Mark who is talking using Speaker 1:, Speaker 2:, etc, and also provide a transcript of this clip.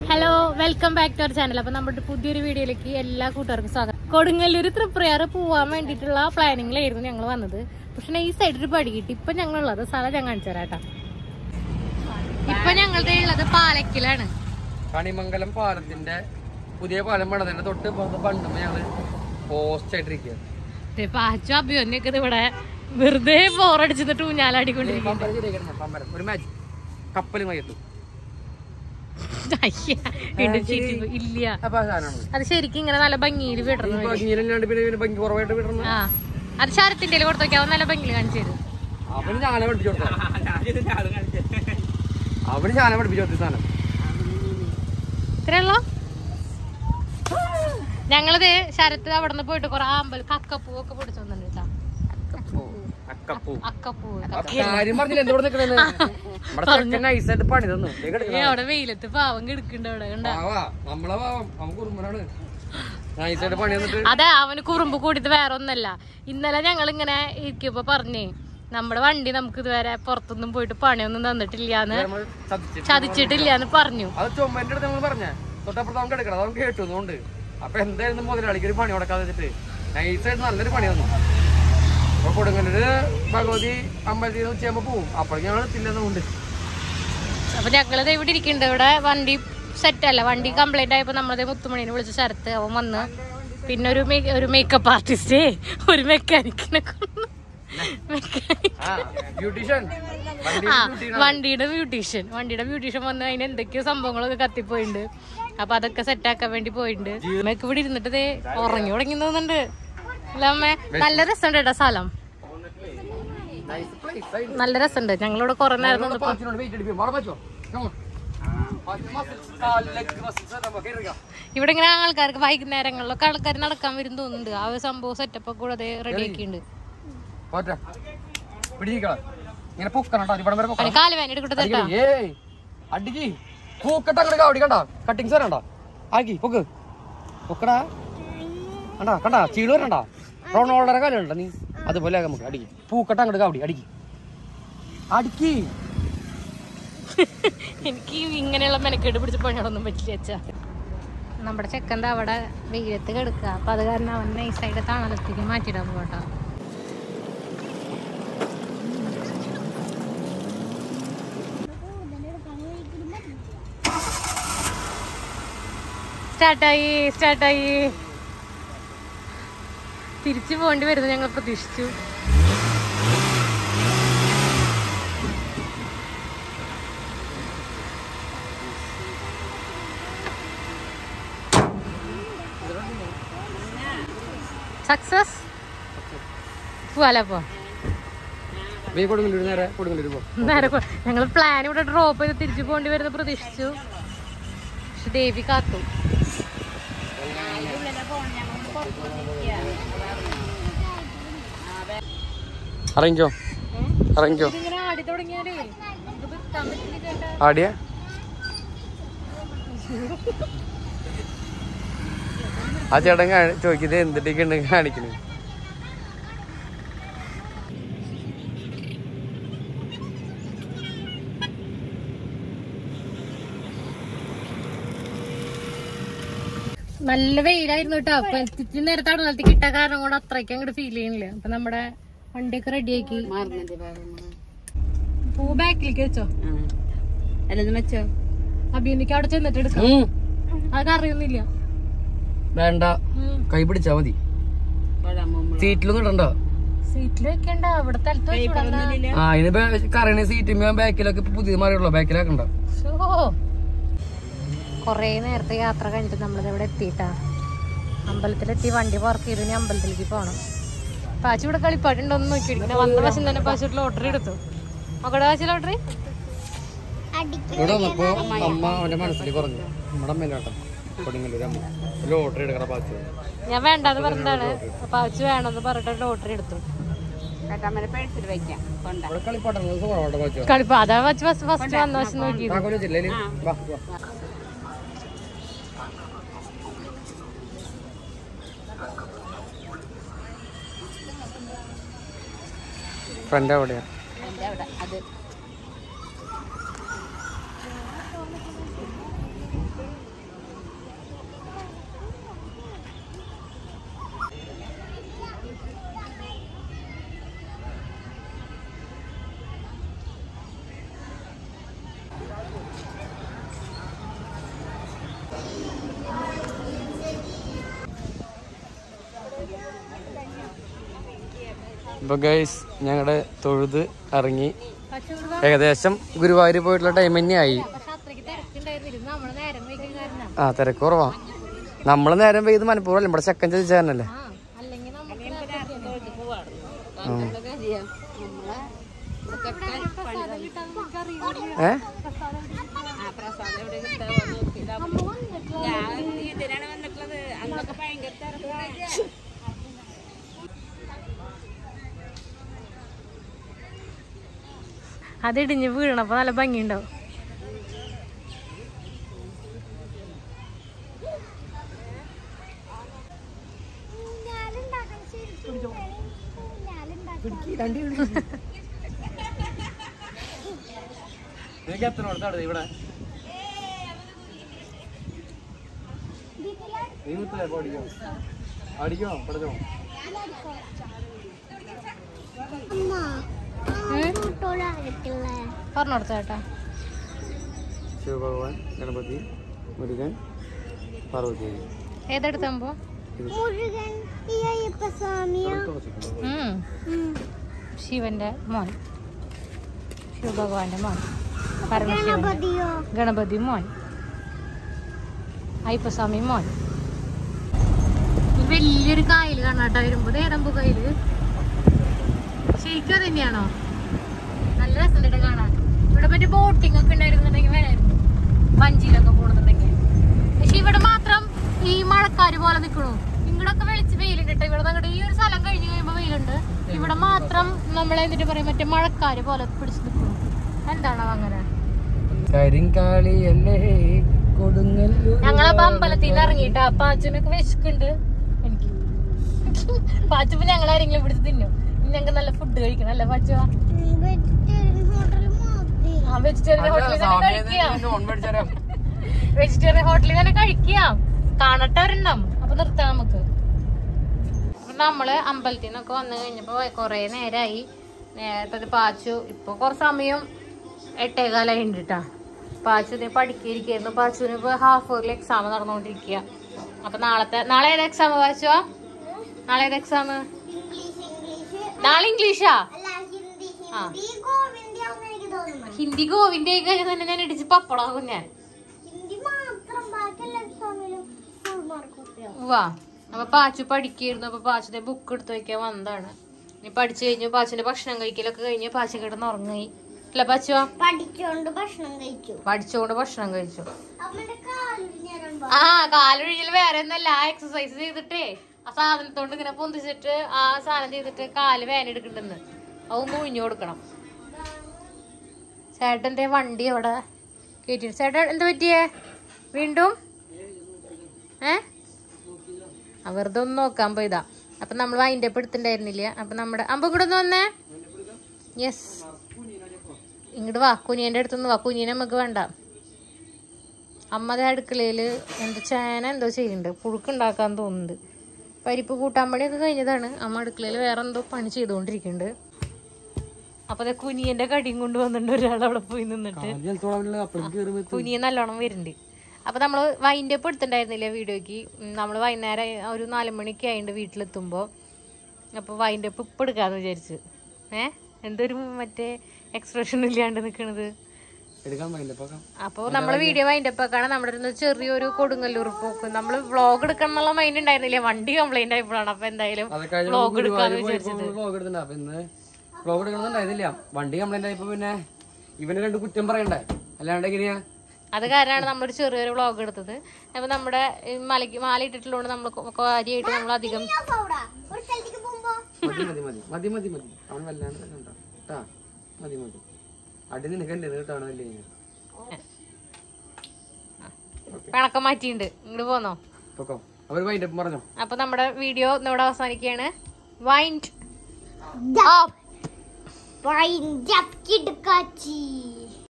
Speaker 1: Hello welcome back to our channel അപ്പൊ നമ്മുടെ പുതിയൊരു വീഡിയോയിലേക്ക് എല്ലാ കൂട്ടുകാർക്കും സ്വാഗതം കൊടുങ്ങല്ലൂർ തൃപ്രയാർ പോവാൻ വേണ്ടിയിട്ടുള്ള പ്ലാനിങ്ങിലായിരുന്നു ഞങ്ങൾ വന്നത് പക്ഷെ ഈ സൈഡിൽ ഒരു പടി കിട്ടി ഇപ്പൊ ഞങ്ങളുള്ളത് സ്ഥലം ഞാൻ കാണിച്ചു തരാട്ടാ ഇപ്പൊ ഞങ്ങളുടെ ഉള്ളത് പാലക്കിലാണ്
Speaker 2: കണിമംഗലം പാലത്തിന്റെ പുതിയ പാലം പണിതതിന്റെ തൊട്ട് പുറത്ത് പണ്ടുമ്പോ ഞങ്ങള് പോസ്റ്റ് ആയിട്ടിരിക്കുക
Speaker 1: ദേ പാച്ചു അഭിയൊന്നൊക്കെ ഇവിടെ വെറുതെ ബോറടിച്ചിട്ട് ഊഞ്ഞാലാടിക്കൊണ്ടിരിക്കും
Speaker 2: പമ്പരം ശരിയാക്കണം പമ്പരം ഒരു മാച്ച് കപ്പല് മയത്തു
Speaker 1: അയ്യ, വീണ്ടും ചീറ്റി പോയി. ഇല്ല
Speaker 2: അപ്പൊ ആ സാധനമാണ്
Speaker 1: അത് ശരിക്കും ഇങ്ങനെ നല്ല ഭംഗിയിൽ വിടണം
Speaker 2: ഈ ഭംഗിയിലല്ലാണ്ട് പിന്നെ ഇതിന് ഭംഗി കുറവായിട്ട് വിടണം
Speaker 1: ആ അത് ശരത്തിന്റെ കൊടുത്തു നോക്കിയാൽ നല്ല ഭംഗിയിൽ കാണിച്ചു തരും
Speaker 2: അവന് ഞാനെ പഠിപ്പിച്ചു കൊടുത്ത അവന് ഞാനെ പഠിപ്പിച്ചു കൊടുത്ത സാധനം
Speaker 1: ഇത്രയുള്ളോ ഞങ്ങളിത് ശരത്ത് അവിടെ നിന്ന് പോയിട്ട് കൊറേ ആമ്പൽ കക്കപ്പൂ ഒക്കെ പൊടിച്ചു വന്നിട്ടുണ്ട് കേട്ടോ
Speaker 2: അക്കപ്പൂ
Speaker 1: അക്കപ്പൂ
Speaker 2: അപ്പൊ കാര്യം പറഞ്ഞില്ല എന്തോടെ നിക്കണേന്ന് നമ്മുടെ ചെക്കൻ നൈസായിട്ട് പണി തന്നു ദേ
Speaker 1: ഏ
Speaker 2: കിടക്കണ
Speaker 1: അവിടെ വെയിലത്ത് പാവം കിടക്കുന്നുണ്ട് അവിടെ കണ്ട
Speaker 2: പാവാ നമ്മളെ പാവം നമുക്ക് കുറുമ്പനാണ് നൈസായിട്ട് പണി തന്നിട്ട്
Speaker 1: അതെ അവന് കുറുമ്പ് കൂടിയത് വേറെ ഒന്നല്ല ഇന്നലെ ഞങ്ങൾ ഇങ്ങനെ ഇരിക്കുമ്പോ പറഞ്ഞേ നമ്മുടെ വണ്ടി നമുക്ക് ഇതുവരെ പുറത്തൊന്നും പോയിട്ട് പണിയൊന്നും തന്നിട്ടില്ലാന്ന്
Speaker 2: നമ്മൾ ചതിച്ചിട്ട്
Speaker 1: ചതിച്ചിട്ടില്ലാന്ന് പറഞ്ഞു
Speaker 2: അത് ചുമന്റെ അടുത്ത് നമ്മൾ പറഞ്ഞ തൊട്ടപ്പുറത്ത് നമുക്ക് എടുക്കണം അതവൻ കേട്ടു അതുകൊണ്ട് അപ്പൊ എന്തായിരുന്നു മുതലാളിക്ക് ഒരു പണി കൊടുക്കാതെ വെച്ചിട്ട് നൈസായിട്ട് നല്ലൊരു പണി തന്നു അപ്പൊ കൊടുങ്ങല്ലൊരു ഭഗവതി അമ്പലത്തിൽ നിന്ന് ഉച്ചയാകുമ്പോ പോവും അപ്പോഴേക്കും ഞങ്ങൾ എത്തില്ലെന്നുണ്ട്
Speaker 1: അപ്പൊ ഞങ്ങളിത് ഇവിടെ ഇരിക്കുന്നുണ്ട് ഇവിടെ വണ്ടി സെറ്റ് അല്ല വണ്ടി കംപ്ലൈന്റ് ആയപ്പോ നമ്മളത് മുത്തുമണിനെ വിളിച്ച് ശരത്ത് അവൻ വന്ന് പിന്നെ ഒരു മേ- ഒരു മേക്കപ്പ് ആർട്ടിസ്റ്റ് ഒരു മെക്കാനിക്കിനെ കൊണ്ട് മെക്കാനിക്
Speaker 2: ആ ബ്യൂട്ടീഷ്യൻ വണ്ടി
Speaker 1: ആ വണ്ടിയുടെ ബ്യൂട്ടീഷ്യൻ വണ്ടിയുടെ ബ്യൂട്ടീഷ്യൻ വന്ന് അതിന് എന്തൊക്കെയോ സംഭവങ്ങളൊക്കെ കത്തിപ്പോയിട്ടുണ്ട് അപ്പൊ അതൊക്കെ സെറ്റ് ആക്കാൻ വേണ്ടി പോയിട്ടുണ്ട് അമ്മയൊക്കെ ഇവിടെ ഇരുന്നിട്ട് ദേ ഉറങ്ങി തുടങ്ങി തോന്നുന്നുണ്ട് അല്ല അമ്മേ നല്ല രസമുണ്ട് കേട്ടോ സ്ഥലം
Speaker 2: നൈസ് പ്ലേസ്
Speaker 1: നല്ല രസമുണ്ട് ഞങ്ങളിവിടെ കുറെ നേരം നിന്നപ്പോ
Speaker 2: വെയിറ്റ് അടിപ്പിക്കും അവിടെ വെച്ചോ Come on. Muscles, കാല്, leg muscles എല്ലാം നമുക്ക് ഇറങ്ങാം.
Speaker 1: ഇവിടെ ഇങ്ങനെ ആൾക്കാർക്ക് വൈകുന്നേരങ്ങളിലൊക്കെ ആൾക്കാർ നടക്കാൻ വരും തോന്നുന്നുണ്ട് ആ ഒരു സംഭവം സെറ്റപ്പ് ഒക്കെ കൂടെ റെഡി ആക്കിയിട്ടുണ്ട്
Speaker 2: പോട്ടെ പിടിക്കണം ഇങ്ങനെ പൊക്കണം കേട്ടോ ഇവിടെ വരെ പൊക്കണം
Speaker 1: അതിന് കാല് വേന എടുക്കട്ടെ തട്ടാ
Speaker 2: അടിക്കടി. ഏയ് അടിക്ക് പൂക്കട്ട അങ്ങോട്ട് കാവടി കണ്ട കട്ടിങ്സ് വരണ്ട ആക്കി പൊക്ക് പൊക്കടാ കണ്ടാ കണ്ടാ ചീള് വരണ്ട റൊണാൾഡോടെ കാലുണ്ട നീ അതുപോലെ ആക്കാം നമുക്ക് അടിക്ക് പൂക്കട്ട അങ്ങോട്ട് കാവടി അടിക്ക് അടിക്ക്
Speaker 1: എനിക്ക് ഇങ്ങനെയുള്ള മെനക്കേട് പിടിച്ച് പണികളൊന്നും പറ്റില്ല അച്ഛാ നമ്മുടെ ചെക്കൻ്റെ അവിടെ വെയിലത്ത് കിടക്കുക അപ്പൊ അത് കാരണം അവൻ നൈസായിട്ട് തണലത്തേക്ക് മാറ്റിയിടാൻ പോകട്ടോ സ്റ്റാർട്ടായി സ്റ്റാർട്ടായി തിരിച്ചു പോകേണ്ടി വരുന്നു ഞങ്ങൾ പ്രതീക്ഷിച്ചു സക്സസ് പോവാലോ അപ്പൊ
Speaker 2: നീ കൊടുങ്ങല്ലൂർ നേരെ കൊടുങ്ങല്ലൂർ പോ
Speaker 1: നേരെ ഞങ്ങൾ പ്ലാൻ ഇവിടെ ഡ്രോപ്പ് ചെയ്ത് തിരിച്ചു പോകേണ്ടി വരുന്ന പ്രതീക്ഷിച്ചു പക്ഷെ ദേവി കാത്തു
Speaker 2: ഇറങ്ങിക്കോ ഇറങ്ങിക്കോ
Speaker 1: ഇങ്ങനെ ആടി തുടങ്ങിയാലേ നമുക്ക് വിൽക്കാൻ പറ്റില്ല ചേട്ടാ
Speaker 2: ആടിയ ആ ചേട്ടൻ കാണി- ചോദിക്കുന്നത് എന്തിട്ടൊക്കെയാണ് കാണിക്കുന്നത്
Speaker 1: നല്ല വെയിലായിരുന്നു കേട്ടോ അപ്പൊ ഇത്തിരി നേരത്തെ അടലത്തിൽ കിട്ടാൻ കാരണം കൊണ്ട് അത്രയ്ക്ക് അങ്ങോട്ട് ഫീൽ ചെയ്യണില്ല അപ്പൊ നമ്മുടെ വണ്ടിയൊക്കെ റെഡി ആക്കി പൂ ബാക്കിലേക്ക് വെച്ചോ
Speaker 3: വെച്ചോ
Speaker 1: അഭിയന്തിക്ക് അവിടെ ചെന്നിട്ട് എടുക്കാം
Speaker 2: ഉം.
Speaker 1: അതൊക്കെ അറിയുന്നില്ല
Speaker 2: വേണ്ട കൈ പിടിച്ചാ മതി സീറ്റിലൊന്നും ഇടണ്ട
Speaker 1: സീറ്റിൽ വെക്കണ്ട ഇവിടെ തലത്ത് വെച്ചോളാം
Speaker 2: ആ ഇതിന് കറണ സീറ്റ് ബാക്കിലൊക്കെ ഇപ്പൊ പുതിയത് മാറിയുള്ളൂ ബാക്കിലാക്കണ്ട
Speaker 1: കൊറേ നേരത്തെ യാത്ര കഴിഞ്ഞിട്ട് നമ്മളിത് ഇവിടെ എത്തിയിട്ടാ അമ്പലത്തിലെത്തി വണ്ടി പാർക്ക് ചെയ്ത് ഇനി അമ്പലത്തിലേക്ക് പോണം പാച്ചു ഇവിടെ കളിപ്പാട്ടുണ്ടോന്ന് നോക്കി ഇങ്ങനെ വന്ന വശം തന്നെ പാച്ചു ലോട്ടറി എടുത്തു മകളുടെ പാച്ചു ലോട്ടറി
Speaker 2: ഇവിടെ വന്നപ്പോ അമ്മ അവന്റെ മനസ്സിൽ പറഞ്ഞു നമ്മുടെ അമ്മയിലാട്ടോ കൊടുങ്ങല്ലൂർ അമ്മ ലോട്ടറി എടുക്കണ പാച്ചു
Speaker 1: ഞാൻ വേണ്ടാന്ന് പറഞ്ഞതാണ് പാച്ചു വേണമെന്ന് പറഞ്ഞിട്ട് ലോട്ടറി എടുത്തു
Speaker 3: ചേട്ടാമ്മനെ പേടിച്ചിട്ട് വെക്കാം കൊണ്ട
Speaker 2: ഇവിടെ കളിപ്പാട്ടുന്നത് കുറവാട്ടോ പാച്ചു
Speaker 1: കളിപ്പ അതാ വെച്ച് ഫസ്റ്റ് ഫസ്റ്റ് വന്ന വശം നോക്കിയത്
Speaker 2: താക്കോല് വെച്ചില്ലേ അതില്? വാ വാ ഫ്രണ്ട് എവിടെയാ
Speaker 3: അതിന്റെ അവിടെ അത്
Speaker 2: ഇപ്പൊ ഗൈസ് ഞങ്ങളുടെ തൊഴുത് ഇറങ്ങി ഏകദേശം ഗുരുവായൂർ പോയിട്ടുള്ള ടൈം തന്നെയായി
Speaker 1: പക്ഷെ അത്രയ്ക്ക് തിരക്കുണ്ടായിരുന്നില്ല നമ്മള് നേരം വൈകിയ കാരണം
Speaker 2: ആ തിരക്ക് കുറവാ നമ്മള് നേരം പെയ്ത് മനഃപൂർവ്വം ഇവിടെ ചെക്കൻ ചോദിച്ചായിരുന്നല്ലേ
Speaker 1: ആ അല്ലെങ്കിൽ നമുക്ക്
Speaker 3: പന്ത്രണ്ട് കാര്യാ. നമ്മളെ
Speaker 1: പ്രസാദം കിട്ടാൻ നമുക്കറിയില്ല
Speaker 2: ഏ
Speaker 3: ആ പ്രസാദം എവിടെ കിട്ടാവോ നോക്കി ഇതാ ഞാൻ ഇതിനാണ് വന്നിട്ടുള്ളത് അന്നൊക്കെ ഭയങ്കര തിരക്കാണ്.
Speaker 1: അത് ഇടിഞ്ഞ് വീണപ്പോ നല്ല ഭംഗിയുണ്ടാവും
Speaker 2: ഇവിടെ അടിക്കോ പഠിച്ചോ
Speaker 1: പറഞ്ഞോടുത്ത ചേട്ടാ
Speaker 2: ശിവഭഗവാൻ ഗണപതി മുരുകൻ പാർവതി
Speaker 1: ഏതെടുത്തമ്പോ ശിവന്റെ മോൻ ശിവഭഗവാന്റെ മോൻ പരമശിവൻ ഗണപതി മോൻ അയ്യപ്പസ്വാമി മോൻ ഈ വലിയൊരു കായൽ കാണാട്ടോ വരുമ്പോ ഏടമ്പു കായല് ശരിക്കും അത് തന്നെയാണോ നല്ല രസമുണ്ട് കാണാൻ ഇവിടെ മറ്റേ ബോട്ടിംഗ് ഒക്കെ ഉണ്ടായിരുന്നുണ്ടെങ്കിൽ വരായിരുന്നു വഞ്ചിയിലൊക്കെ പോണെന്നുണ്ടെങ്കിൽ പക്ഷെ ഇവിടെ മാത്രം ഈ മഴക്കാര് പോലെ നിക്കണു ഇങ്ങടൊക്കെ വെളിച്ച് വെയിലുണ്ട് കേട്ടോ ഇവിടെ അങ്ങോട്ട് ഈ ഒരു സ്ഥലം കഴിഞ്ഞ് കഴിയുമ്പോ വെയിലുണ്ട് ഇവിടെ മാത്രം നമ്മളെ എന്നിട്ട് പറയും മറ്റേ മഴക്കാര് പോലെ പിടിച്ച് നിക്കണു എന്താണോ അങ്ങനെ
Speaker 2: കരിങ്കാളിയല്ലേ കൊടുങ്ങല്ലൂർ
Speaker 1: ഞങ്ങളപ്പോ അമ്പലത്തിൽ നിന്ന് ഇറങ്ങിട്ടാ പാച്ചുനൊക്കെ വിശക്കുണ്ട് എനിക്ക് പാച്ചുപ്പോ ഞങ്ങൾ ആരെങ്കിലും പിടിച്ച് തിന്നും ഇനി ഞങ്ങൾക്ക് നല്ല ഫുഡ് കഴിക്കണം അല്ലേ പാച്ചു ആ വെജിറ്റേറിയൻ ഹോട്ടലിൽ തന്നെ കഴിക്കാം
Speaker 2: നോൺ മേടിച്ചാരാം
Speaker 1: വെജിറ്റേറിയൻ ഹോട്ടലിൽ തന്നെ കഴിക്കാം കാണട്ടെ ഒരെണ്ണം അപ്പൊ നിർത്താം നമുക്ക് അപ്പൊ നമ്മള് അമ്പലത്തിൽ നിന്നൊക്കെ വന്നു കഴിഞ്ഞപ്പോ കൊറേ നേരായി നേരത്തെ പാച്ചു ഇപ്പൊ കുറച്ച് സമയം എട്ടേകാലായി ഉണ്ട് കേട്ടാ പാച്ചു ഇത് പഠിക്കിരിക്കുന്നു പാച്ചുവിന് ഇപ്പൊ ഹാഫ് ഇയർലി എക്സാം നടന്നുകൊണ്ടിരിക്കുക അപ്പൊ നാളത്തെ നാളെ ഏതാ എക്സാം പാച്ചുവാ നാളെ ഏതാ എക്സാം നാളെ ഇംഗ്ലീഷാ ആ ഹിന്ദി ഗോവിന്റെ ആയി കഴിഞ്ഞാൽ തന്നെ ഞാൻ ഇടിച്ച് പപ്പടാകും ഞാൻ വാ അപ്പൊ പാച്ചു പഠിക്കായിരുന്നു അപ്പൊ പാച്ചുന്റെ ബുക്ക് എടുത്ത് വെക്കാൻ വന്നതാണ് ഇനി പഠിച്ചു കഴിഞ്ഞു പാച്ചുന്റെ ഭക്ഷണം കഴിക്കലൊക്കെ കഴിഞ്ഞ് പാച്ചു കിടന്ന് ഉറങ്ങി അല്ല പാച്ചുവാ
Speaker 4: പഠിച്ചോണ്ട് ഭക്ഷണം കഴിച്ചു
Speaker 1: പഠിച്ചുകൊണ്ട് ഭക്ഷണം കഴിച്ചു
Speaker 4: അവന്റെ കാലിന്
Speaker 1: ആ കാലൊഴിഞ്ഞൽ വേറെ ഒന്നല്ല ആ എക്സസൈസ് ചെയ്തിട്ടേ ആ സാധനത്തോണ്ട് ഇങ്ങനെ പൊന്തിച്ചിട്ട് ആ സാധനം ചെയ്തിട്ട് കാല് വേന എടുക്കണ്ടെന്ന് അതൊന്ന് ഒഴിഞ്ഞു കൊടുക്കണം ചേട്ടന്റെ വണ്ടി അവിടെ കേട്ടി ചേട്ടൻ എന്താ പറ്റിയേ വീണ്ടും ഏ ആ വെറുതെ ഒന്ന് നോക്കാൻ പോയതാ അപ്പൊ നമ്മൾ അതിന്റെ അപ്പ് എടുത്തിണ്ടായിരുന്നില്ല അപ്പൊ നമ്മുടെ അമ്പ കൂടെ ഒന്ന് വന്നേ യെസ് ഇങ്ങോട്ട് വാ കുനിയന്റെ അടുത്തൊന്ന് വാ കുനിയനെ നമുക്ക് വേണ്ട അമ്മയുടെ അടുക്കളയില് എന്തോ ചേന എന്തോ ചെയ്യുന്നുണ്ട് പുഴുക്കുണ്ടാക്കാൻ തോന്നുന്നുണ്ട് പരിപ്പ് കൂട്ടാൻ പണിയൊക്കെ കഴിഞ്ഞതാണ് അമ്മ അടുക്കളയിൽ വേറെ എന്തോ പണി ചെയ്തുകൊണ്ടിരിക്കുന്നുണ്ട് അപ്പൊ ദേ കുനിയന്റെ കടിയും കൊണ്ട് വന്നിട്ടുണ്ട് ഒരാൾ അവിടെ പോയി നിന്നിട്ട്
Speaker 2: അപ്പുറത്തേക്ക് കയറി
Speaker 1: കുനിയ നല്ലോണം വരുന്നുണ്ട് അപ്പൊ നമ്മള് വൈൻഡ് അപ്പ് എടുത്തിട്ടുണ്ടായിരുന്നില്ലേ വീഡിയോക്ക് നമ്മൾ വൈകുന്നേരം ഒരു നാല് മണിക്ക് ആയിട്ട് വീട്ടിലെത്തുമ്പോ അപ്പൊ വൈൻഡ് അപ്പ് ഇപ്പൊ എടുക്കാന്ന് വിചാരിച്ചു ഏ എന്തൊരു മറ്റേ എക്സ്പ്രഷൻ ഇല്ലാണ്ട് നിക്കണത്
Speaker 2: എടുക്കാൻ പറ്റില്ല ഇപ്പൊ
Speaker 1: അപ്പോൾ നമ്മള് വീഡിയോ വൈൻഡ് അപ്പ് ആക്കാണ് നമ്മുടെ അടുത്ത് ചെറിയൊരു കൊടുങ്ങല്ലൂർ പോക്ക് നമ്മള് വ്ളോഗ് എടുക്കണം എന്നുള്ള മൈൻഡ് ഉണ്ടായിരുന്നില്ല വണ്ടി കംപ്ലൈന്റ് ആയപ്പോഴാണ് അപ്പൊ എന്തായാലും
Speaker 2: അത് കഴിഞ്ഞ
Speaker 1: വ്ളോഗ് എടുക്കാന്ന് വിചാരിച്ചത്
Speaker 2: വ്ലോഗ് എടുത്തിട്ടുണ്ട് അപ്പൊ ഇന്ന് വ്ലോഗ് എടുക്കണമെന്നുണ്ടായിരുന്നില്ല വണ്ടി കംപ്ലൈന്റ് ആയപ്പോ പിന്നെ ഇവന് രണ്ട് കുറ്റം പറയണ്ടേ അല്ലാണ്ട് എങ്ങനെയാ
Speaker 1: അത് കാരണമാണ് നമ്മളൊരു ചെറിയൊരു വ്ളോഗ് എടുത്തത് അപ്പൊ നമ്മുടെ ഈ മലയ്ക്ക് മാല ഇട്ടിട്ടുള്ളതുകൊണ്ട് നമ്മൾ കാര്യമായിട്ട് നമ്മൾ അധികം
Speaker 4: അവിടെ ഒരു സ്ഥലത്തേക്ക് പോകുമ്പോ
Speaker 2: മതി മതി മതി മതി മതി മതി അവൻ വല്ലാണ്ട് തന്നെ ഉണ്ടോ കേട്ടാ മതി മതി അടി നിനക്കല്ലേ കേട്ടാണ് വല്ലേ
Speaker 1: പിണക്കം മാറ്റിയിട്ടുണ്ട് ഇങ്ങോട്ട് പോന്നോ
Speaker 2: പൊക്കോ അവർ വൈൻഡപ്പ് പറഞ്ഞോ
Speaker 1: അപ്പൊ നമ്മുടെ വീഡിയോ ഇന്നിവിടെ അവസാനിക്കുകയാണ് wind
Speaker 4: Wind up, kid kachi.